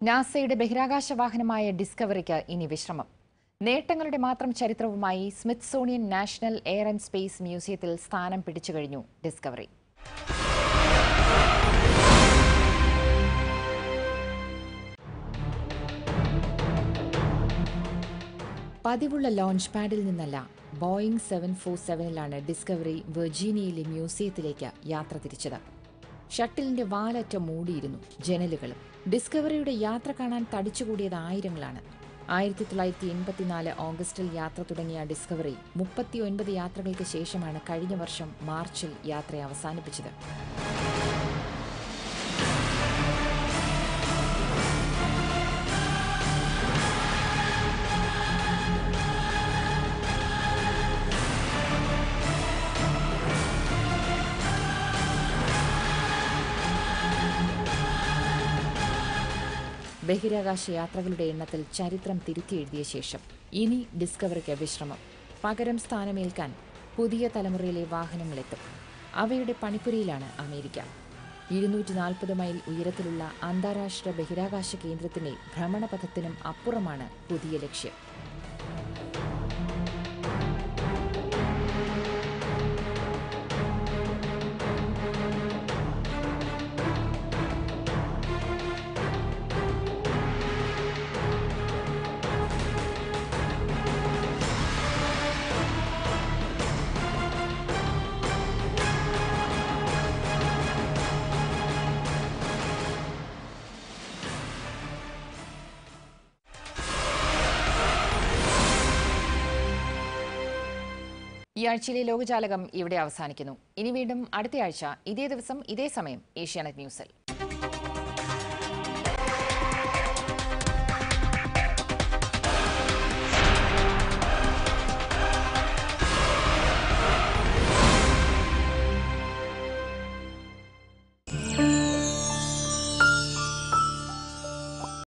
നാസയുടെ ബഹിരാകാശ വാഹനമായ ഡിസ്കവറിക്ക് ഇനി വിശ്രമം നേട്ടങ്ങളുടെ മാത്രം ചരിത്രവുമായി Smithsonian national air and space മ്യൂസിയത്തിൽ സ്ഥാനം പിടിച്ചു കഴിഞ്ഞു ഡിസ്കവറി പതിവുള്ള ലോഞ്ച് പാഡിൽ നിന്നല്ല ബോയിംഗ് സെവൻ ഫോർ സെവനിലാണ് ഡിസ്കവറി വെർജീനിയയിലെ മ്യൂസിയത്തിലേക്ക് യാത്ര തിരിച്ചത് ഷട്ടിലിന്റെ വാലറ്റ മൂടിയിരുന്നു ജനലുകളും ഡിസ്കവറിയുടെ യാത്ര കാണാൻ തടിച്ചുകൂടിയത് ആയിരങ്ങളാണ് ആയിരത്തി തൊള്ളായിരത്തി എൺപത്തിനാല് ഓഗസ്റ്റിൽ യാത്ര തുടങ്ങിയ ഡിസ്കവറി മുപ്പത്തിയൊൻപത് യാത്രകൾക്ക് ശേഷമാണ് കഴിഞ്ഞ വർഷം മാർച്ചിൽ യാത്ര അവസാനിപ്പിച്ചത് ബഹിരാകാശ യാത്രകളുടെ എണ്ണത്തിൽ ചരിത്രം തിരുത്തിയെഴുതിയ ശേഷം ഇനി ഡിസ്കവറിക്ക് വിശ്രമം പകരം സ്ഥാനമേൽക്കാൻ പുതിയ തലമുറയിലെ വാഹനങ്ങളെത്തും അവയുടെ പണിപ്പുരയിലാണ് അമേരിക്ക ഇരുന്നൂറ്റി നാൽപ്പത് മൈൽ ഉയരത്തിലുള്ള അന്താരാഷ്ട്ര ബഹിരാകാശ കേന്ദ്രത്തിന്റെ ഭ്രമണപഥത്തിനും അപ്പുറമാണ് പുതിയ ലക്ഷ്യം ഈ ആഴ്ചയിലെ ലോകജാലകം ഇവിടെ അവസാനിക്കുന്നു ഇനി വീണ്ടും അടുത്തയാഴ്ച ഇതേ ദിവസം ഇതേ സമയം ഏഷ്യാനെറ്റ് ന്യൂസിൽ